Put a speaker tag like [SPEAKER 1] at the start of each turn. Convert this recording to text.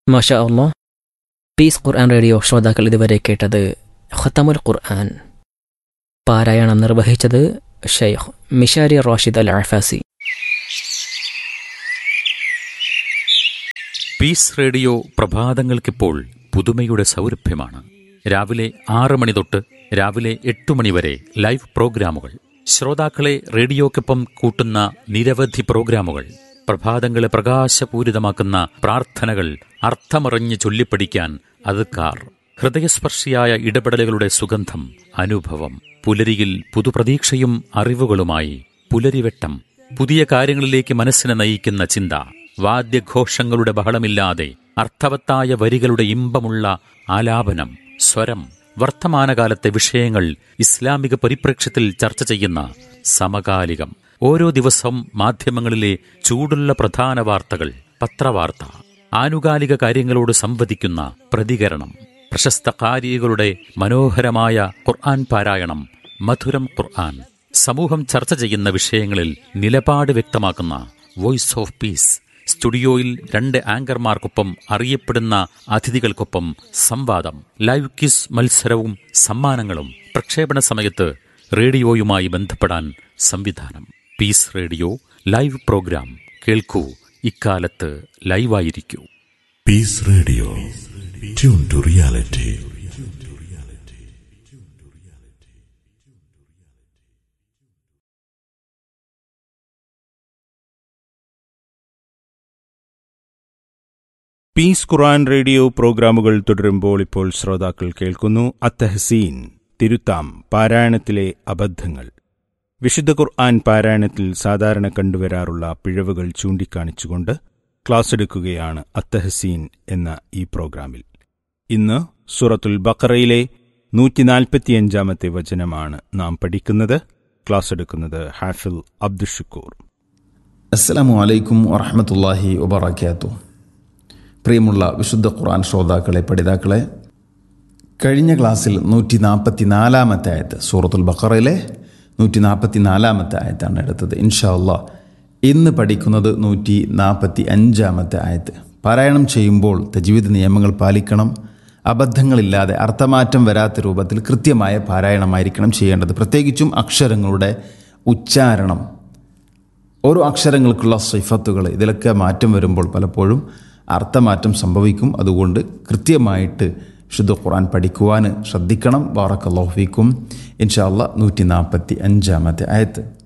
[SPEAKER 1] മാഷാ അള്ളോ പീസ് ഖുർആൻ റേഡിയോ ശ്രോതാക്കൾ ഇതുവരെ കേട്ടത് ഖത്തമുൽ ഖുർആൻ പാരായണം നിർവഹിച്ചത് Sheikh Mishary Rashid al Afasy
[SPEAKER 2] peace radio പ്രഭാതങ്ങൾക്കിപ്പോൾ പുതുമയുടെ സൗരഭ്യമാണ് രാവിലെ ആറ് മണി തൊട്ട് രാവിലെ എട്ട് മണി വരെ ലൈവ് പ്രോഗ്രാമുകൾ ശ്രോതാക്കളെ റേഡിയോക്കൊപ്പം കൂട്ടുന്ന നിരവധി പ്രോഗ്രാമുകൾ പ്രഭാതങ്ങളെ പ്രകാശപൂരിതമാക്കുന്ന പ്രാർത്ഥനകൾ അർത്ഥമറിഞ്ഞ് ചൊല്ലിപ്പഠിക്കാൻ അതുക്കാർ ഹൃദയസ്പർശിയായ ഇടപെടലുകളുടെ സുഗന്ധം അനുഭവം പുലരിയിൽ പുതുപ്രതീക്ഷയും അറിവുകളുമായി പുലരിവെട്ടം പുതിയ കാര്യങ്ങളിലേക്ക് മനസ്സിനെ നയിക്കുന്ന ചിന്ത വാദ്യഘോഷങ്ങളുടെ ബഹളമില്ലാതെ അർത്ഥവത്തായ വരികളുടെ ഇമ്പമുള്ള ആലാപനം സ്വരം വർത്തമാനകാലത്തെ വിഷയങ്ങൾ ഇസ്ലാമിക പരിപ്രേക്ഷ്യത്തിൽ ചർച്ച ചെയ്യുന്ന സമകാലികം ഓരോ ദിവസവും മാധ്യമങ്ങളിലെ ചൂടുള്ള പ്രധാന വാർത്തകൾ പത്രവാർത്ത ആനുകാലിക കാര്യങ്ങളോട് സംവദിക്കുന്ന പ്രതികരണം പ്രശസ്ത കാരികളുടെ മനോഹരമായ ഖുർആൻ പാരായണം മധുരം ഖുർആൻ സമൂഹം ചർച്ച ചെയ്യുന്ന വിഷയങ്ങളിൽ നിലപാട് വ്യക്തമാക്കുന്ന വോയിസ് ഓഫ് പീസ് സ്റ്റുഡിയോയിൽ രണ്ട് ആങ്കർമാർക്കൊപ്പം അറിയപ്പെടുന്ന അതിഥികൾക്കൊപ്പം സംവാദം ലൈവ് ക്വിസ് മത്സരവും സമ്മാനങ്ങളും പ്രക്ഷേപണ സമയത്ത് റേഡിയോയുമായി ബന്ധപ്പെടാൻ സംവിധാനം പീസ് റേഡിയോ ലൈവ് പ്രോഗ്രാം കേൾക്കൂ ഇക്കാലത്ത് ലൈവായിരിക്കൂ
[SPEAKER 3] Peace Radio. Tune to reality.
[SPEAKER 4] Peace Quran radio പ്രോഗ്രാമുകൾ തുടരുമ്പോൾ ഇപ്പോൾ ശ്രോതാക്കൾ കേൾക്കുന്നു അത്തഹസീൻ തിരുത്താം പാരായണത്തിലെ അബദ്ധങ്ങൾ വിശുദ്ധ ഖുർആൻ പാരായണത്തിൽ സാധാരണ കണ്ടുവരാറുള്ള പിഴവുകൾ ചൂണ്ടിക്കാണിച്ചുകൊണ്ട് ക്ലാസ് എടുക്കുകയാണ് അത്തഹസീൻ എന്ന ഈ പ്രോഗ്രാമിൽ ഇന്ന് സൂറത്തുൽ ബക്കറയിലെ നൂറ്റിനാൽപ്പത്തിയഞ്ചാമത്തെ വചനമാണ് നാം പഠിക്കുന്നത് ക്ലാസ് എടുക്കുന്നത് ഹാഫിൽ അബ്ദുഷക്കൂർ
[SPEAKER 5] അസ്സലാമു അലൈക്കും വറഹമത്തല്ലാഹി വബറക്കാത്തു പ്രിയമുള്ള വിശുദ്ധ ഖുർആൻ ശ്രോതാക്കളെ പഠിതാക്കളെ കഴിഞ്ഞ ക്ലാസ്സിൽ നൂറ്റി നാൽപ്പത്തി നാലാമത്തെ ആയത്ത് സൂറത്തുൽ ബഖറയിലെ നൂറ്റി നാൽപ്പത്തി നാലാമത്തെ ആയത്താണ് എടുത്തത് ഇൻഷാ അല്ലാ ഇന്ന് പഠിക്കുന്നത് നൂറ്റി നാൽപ്പത്തി അഞ്ചാമത്തെ ആയത്ത് പാരായണം ചെയ്യുമ്പോൾ തജീവിത നിയമങ്ങൾ പാലിക്കണം അബദ്ധങ്ങളില്ലാതെ അർത്ഥമാറ്റം വരാത്ത രൂപത്തിൽ കൃത്യമായ പാരായണമായിരിക്കണം ചെയ്യേണ്ടത് പ്രത്യേകിച്ചും അക്ഷരങ്ങളുടെ ഉച്ചാരണം ഓരോ അക്ഷരങ്ങൾക്കുള്ള സിഫത്തുകൾ ഇതിലൊക്കെ മാറ്റം വരുമ്പോൾ പലപ്പോഴും അർത്ഥമാറ്റം സംഭവിക്കും അതുകൊണ്ട് കൃത്യമായിട്ട് വിശുദ്ധ ഖുർആൻ പഠിക്കുവാൻ ശ്രദ്ധിക്കണം ബാറക്കല്ലാഹുഫീക്കും ഇൻഷാ അല്ലാ നൂറ്റി നാൽപ്പത്തി അഞ്ചാമത്തെ ആയത്ത്